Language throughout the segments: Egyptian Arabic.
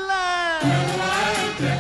الله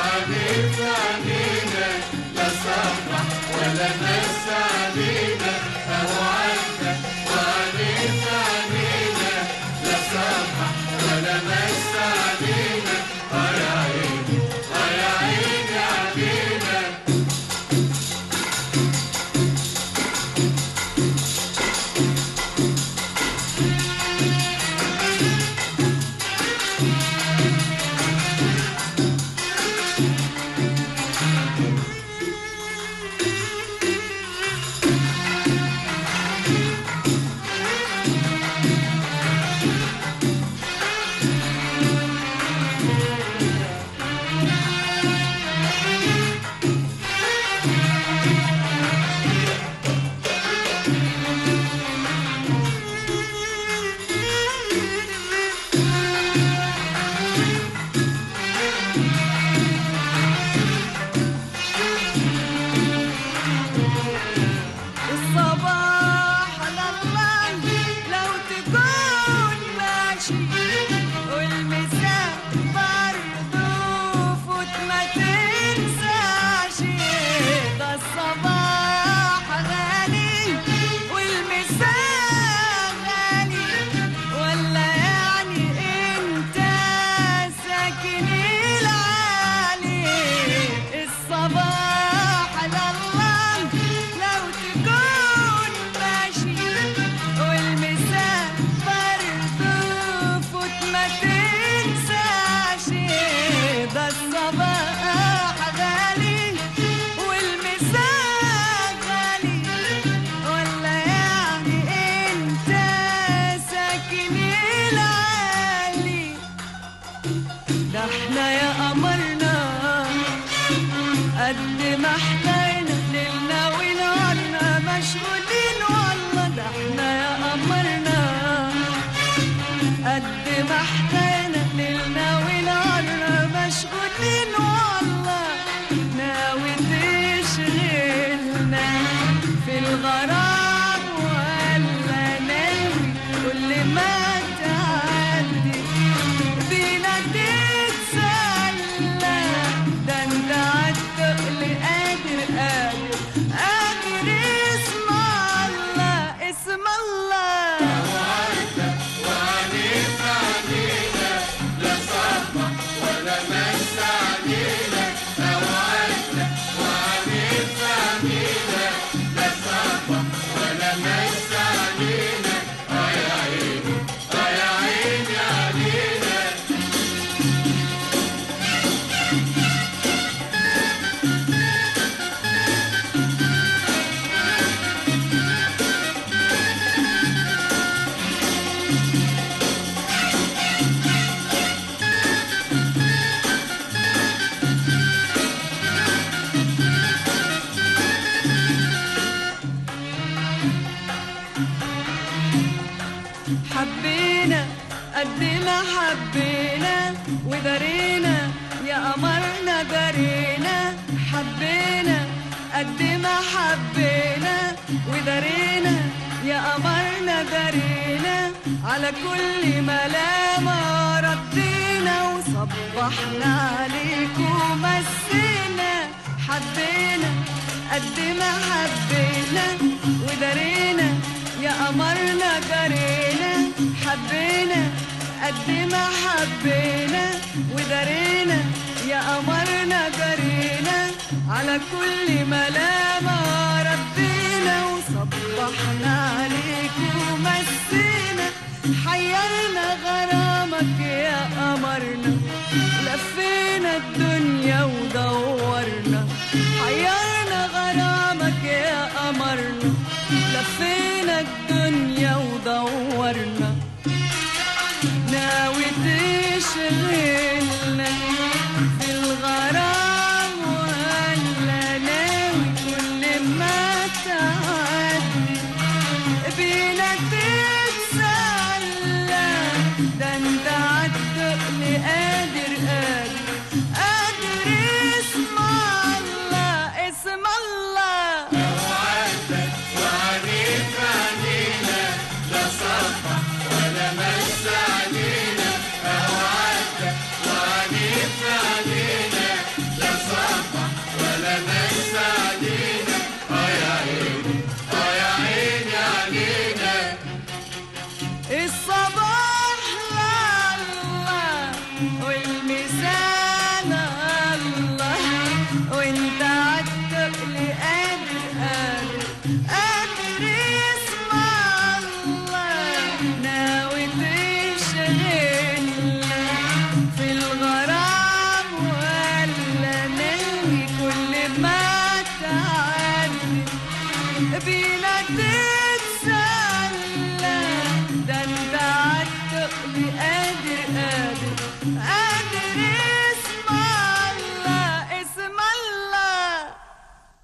الصباح لله لو تكون ماشي والمساء برضو فوت ما تنساش ده الصباح غالي والمساء غالي ولا يعني انت ساكن العالي الصباح لله لو تكون ماشي والمساء برضو فوت ما تنساش ده الصباح غالي والمساء غالي ولا يعني انت ساكن العالي ده احنا يا قمرنا قد ما احتاجنا ليلنا ونهارنا مشغولين والله ده احنا يا قمرنا قد ما احتاجنا ليلنا ونهارنا مشغولين والله ناوي تشغلنا في الغرام ولا ناوي كل ما تعدي بينا تتسلى ده انت عالتقل قادر قادر قادر اسم الله اسم الله حبينا قد ما حبينا ودارينا يا قمرنا دارينا حبينا قد ما حبينا ودارينا يا قمرنا دارينا على كل ملامة ردينا وصبحنا عليك ومسينا حبينا قد ما حبينا ودارينا يا قمرنا جرينا حبينا قد ما حبينا ودارينا يا قمرنا جرينا على كل ملامة ردينا وصبحنا عليك ومسينا حيرنا غرامك يا قمرنا لفينا الدنيا ودورنا حيرنا غرامك يا قمرنا لفينا الدنيا ودورنا ناوي تشغلنا في الغرام ولا ناوي كل ما تعدي بينا تتسلى ده انت عالتقل قادر بينا تتسلى ده انت عالتقل قادر قادر